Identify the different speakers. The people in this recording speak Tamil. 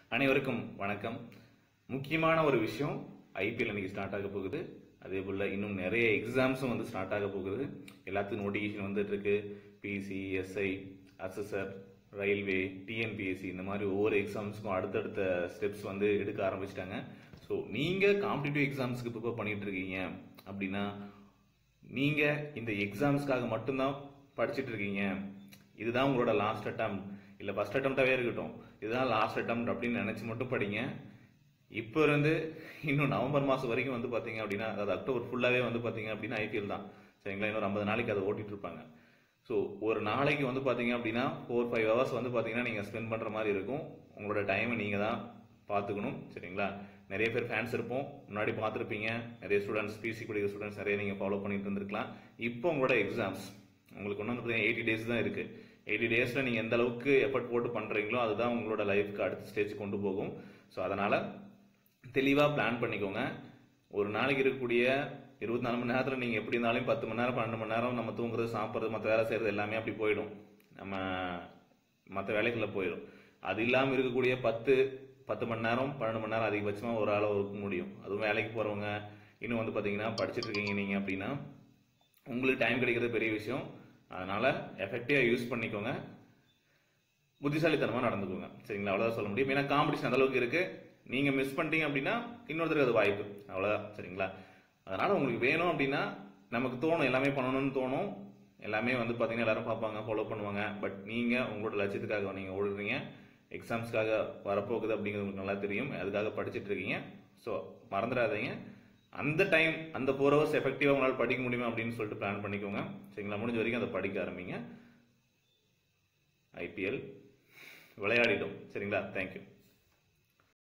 Speaker 1: அனைவருக்கும் வணக்கம் முக்கியமான ஒரு விஷயம் ஐபிஎல் இன்னைக்கு ஸ்டார்ட் ஆக போகுது அதே போல் இன்னும் நிறைய எக்ஸாம்ஸும் வந்து ஸ்டார்ட் ஆக போகுது எல்லாத்துக்கும் நோட்டிஃபிகேஷன் வந்துட்டு இருக்கு PC SI assessor railway TNPSC இந்த மாதிரி ஒவ்வொரு எக்ஸாம்ஸ்க்கும் அடுத்தடுத்த ஸ்டெப்ஸ் வந்து எடுக்க ஆரம்பிச்சிட்டாங்க ஸோ நீங்கள் காம்படிட்டிவ் எக்ஸாம்ஸ்க்கு ப்ரிப்பேர் பண்ணிட்டு இருக்கீங்க அப்படின்னா நீங்க இந்த எக்ஸாம்ஸ்க்காக மட்டும்தான் படிச்சிட்டு இருக்கீங்க இதுதான் உங்களோட லாஸ்ட் அட்டம் இல்ல ஃபர்ஸ்ட் அட்டம்ப்டாவே இருக்கட்டும் இதுதான் லாஸ்ட் அட்டம் அப்படின்னு நினைச்சு மட்டும் படிங்க இப்போ இருந்து இன்னும் நவம்பர் மாசம் வரைக்கும் வந்து பாத்தீங்க அப்படின்னா அதாவது அக்டோபர் ஃபுல்லாவே வந்து பாத்தீங்க அப்படின்னா ஐபிஎல் தான் சரிங்களா இன்னொரு ஐம்பது நாளைக்கு அதை ஓட்டிட்டு இருப்பாங்க ஸோ ஒரு நாளைக்கு வந்து பாத்தீங்க அப்படின்னா ஃபோர் ஃபைவ் ஹவர்ஸ் வந்து பாத்தீங்கன்னா நீங்க ஸ்பெண்ட் பண்ற மாதிரி இருக்கும் உங்களோட டைமை நீங்க தான் பார்த்துக்கணும் சரிங்களா நிறைய பேர் ஃபேன்ஸ் இருப்போம் முன்னாடி பார்த்துருப்பீங்க நிறைய ஸ்டூடெண்ட்ஸ் பிசி படிக்கிற ஸ்டூடெண்ட்ஸ் நிறைய நீங்கள் ஃபாலோ பண்ணிட்டு இருந்திருக்கலாம் இப்போ உங்களோட எக்ஸாம்ஸ் உங்களுக்கு ஒன்று வந்து பார்த்தீங்கன்னா எயிட்டி டேஸ் தான் இருக்கு எயிட்டி டேஸில் நீங்கள் எந்த அளவுக்கு எஃபர்ட் போட்டு பண்ணுறீங்களோ அதுதான் உங்களோட லைஃப்க்கு அடுத்த ஸ்டேஜ் கொண்டு போகும் ஸோ அதனால் தெளிவாக பிளான் பண்ணிக்கோங்க ஒரு நாளைக்கு இருக்கக்கூடிய இருபத்தி நாலு மணி நேரத்தில் நீங்கள் எப்படி இருந்தாலும் பத்து மணி நேரம் பன்னெண்டு மணி நேரம் நம்ம தூங்குறது சாப்பிட்றது மற்ற வேலை செய்கிறது எல்லாமே அப்படி போயிடும் நம்ம மற்ற வேலைகளில் போயிடும் அது இல்லாமல் இருக்கக்கூடிய பத்து பத்து மணி நேரம் பன்னெண்டு மணி நேரம் அதிகபட்சமாக ஒரு ஆளாக இருக்க முடியும் அதுவும் வேலைக்கு போகிறவங்க இன்னும் வந்து பார்த்தீங்கன்னா படிச்சுட்டு இருக்கீங்க நீங்கள் அப்படின்னா உங்களுக்கு டைம் கிடைக்கிறது பெரிய விஷயம் அதனால எஃபெக்டிவாக யூஸ் பண்ணிக்கோங்க புத்திசாலித்தனமாக நடந்துக்கோங்க சரிங்களா அவ்வளோதான் சொல்ல முடியும் ஏன்னா காம்படிஷன் அந்த அளவுக்கு இருக்கு நீங்கள் மிஸ் பண்ணிட்டீங்க அப்படின்னா இன்னொருத்தருக்கு அது வாய்ப்பு அவ்வளோதான் சரிங்களா அதனால உங்களுக்கு வேணும் அப்படின்னா நமக்கு தோணும் எல்லாமே பண்ணணும்னு தோணும் எல்லாமே வந்து பார்த்தீங்கன்னா எல்லாரும் பார்ப்பாங்க ஃபாலோ பண்ணுவாங்க பட் நீங்கள் உங்களோட லட்சியத்துக்காக நீங்கள் ஓடுறீங்க எக்ஸாம்ஸ்க்காக வரப்போகுது அப்படிங்கிறது உங்களுக்கு நல்லா தெரியும் அதுக்காக படிச்சுட்டு இருக்கீங்க ஸோ மறந்துடாதீங்க அந்த டைம் அந்த ஃபோர் ஹவர்ஸ் எஃபெக்டிவாக உங்களால் படிக்க முடியுமா அப்படின்னு சொல்லிட்டு பிளான் பண்ணிக்கோங்க சரிங்களா முடிஞ்ச வரைக்கும் அதை படிக்க ஆரம்பிங்க ஐபிஎல் விளையாடிடும் சரிங்களா தேங்க்யூ